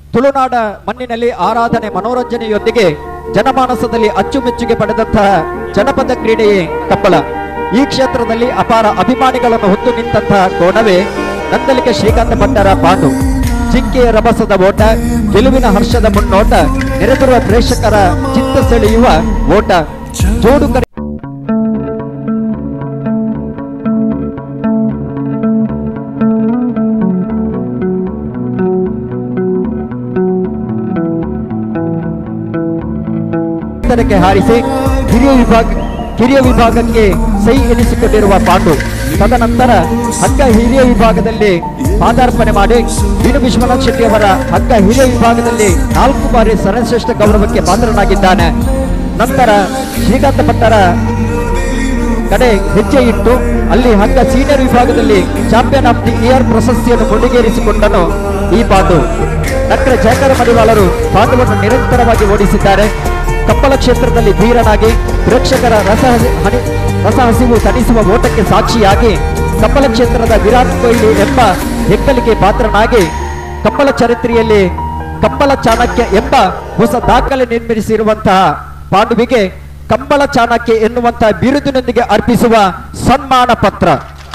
ತುಳುನಾಡ ಮಣ್ಣಿನಲ್ಲಿ ಆರಾಧನೆ ಮನೋರಂಜನೆಯೊಂದಿಗೆ ಜನಮಾನಸದಲ್ಲಿ ಅಚ್ಚುಮೆಚ್ಚುಗೆ ಪಡೆದಂತಹ ಜನಪದ ಕ್ರೀಡೆಯೇ ಕಪ್ಪಳ ಈ ಕ್ಷೇತ್ರದಲ್ಲಿ ಅಪಾರ ಅಭಿಮಾನಿಗಳನ್ನು ಹೊತ್ತು ನಿಂತಹ ಕೋಣವೇ ನಂದಲಿಕೆ ಶ್ರೀಕಾಂತ ಭಟ್ಟರ ಪಾಂಡು ಜಿಂಕೆಯ ರಭಸದ ಓಟ ಗೆಲುವಿನ ಹರ್ಷದ ಮುನ್ನೋಟ ನೆರೆದಿರುವ ಪ್ರೇಕ್ಷಕರ ಚಿತ್ತ ಸೆಳೆಯುವ ಓಟ ಜೋಡು ಕರೆ ಎತ್ತರಕ್ಕೆ ಹಾರಿಸಿ ಹಿರಿಯ ವಿಭಾಗ ಕಿರಿಯ ವಿಭಾಗಕ್ಕೆ ಸೈ ಎನಿಸಿಕೊಂಡಿರುವ ಪಾಂಡು ತದನಂತರ ಹಗ್ಗ ಹಿರಿಯ ವಿಭಾಗದಲ್ಲಿ ಪಾದಾರ್ಪಣೆ ಮಾಡಿ ವೀಣು ವಿಶ್ವನಾಥ್ ಶೆಟ್ಟಿ ಅವರ ಹಗ್ಗ ಹಿರಿಯ ವಿಭಾಗದಲ್ಲಿ ನಾಲ್ಕು ಬಾರಿ ಸರ್ವಶ್ರೇಷ್ಠ ಗೌರವಕ್ಕೆ ಪಾತ್ರನಾಗಿದ್ದಾನೆ ನಂತರ ಶ್ರೀಕಾಂತ ಭಟ್ಟರ ಕಡೆ ಹೆಜ್ಜೆ ಇಟ್ಟು ಅಲ್ಲಿ ಹಗ್ಗ ಸೀನಿಯರ್ ವಿಭಾಗದಲ್ಲಿ ಚಾಂಪಿಯನ್ ಆಫ್ ದಿ ಇಯರ್ ಪ್ರಶಸ್ತಿಯನ್ನು ಮುಡಿಗೇರಿಸಿಕೊಂಡನು ಈ ಪಾಂಡು ಡಾಕ್ಟರ್ ಜಯಕರ ಮಡಿವಾಳರು ಪಾಂಡುವನ್ನು ನಿರಂತರವಾಗಿ ಓಡಿಸಿದ್ದಾರೆ ಕಪ್ಪಳ ಕ್ಷೇತ್ರದಲ್ಲಿ ಧೀರನಾಗಿ ಪ್ರೇಕ್ಷಕರ ರಸ ಹಸಿ- ಹನಿ ರಸ ಹಸಿವು ತಣಿಸುವ ಓಟಕ್ಕೆ ಸಾಕ್ಷಿಯಾಗಿ ಕಪ್ಪಳ ಕ್ಷೇತ್ರದ ವಿರಾಟ್ ಕೊಹ್ಲಿ ಎಂಬ ಹೆಗ್ಗಳಿಕೆ ಪಾತ್ರನಾಗಿ ಕಪ್ಪಳ ಚರಿತ್ರೆಯಲ್ಲಿ ಕಪ್ಪಳ ಚಾಣಕ್ಯ ಎಂಬ ಹೊಸ ದಾಖಲೆ ನಿರ್ಮಿಸಿರುವಂತಹ ಪಾಂಡುವಿಗೆ ಕಂಬಳ ಚಾಣಕ್ಯ ಎನ್ನುವಂತಹ ಬಿರುದಿನೊಂದಿಗೆ ಅರ್ಪಿಸುವ ಸನ್ಮಾನ ಪತ್ರ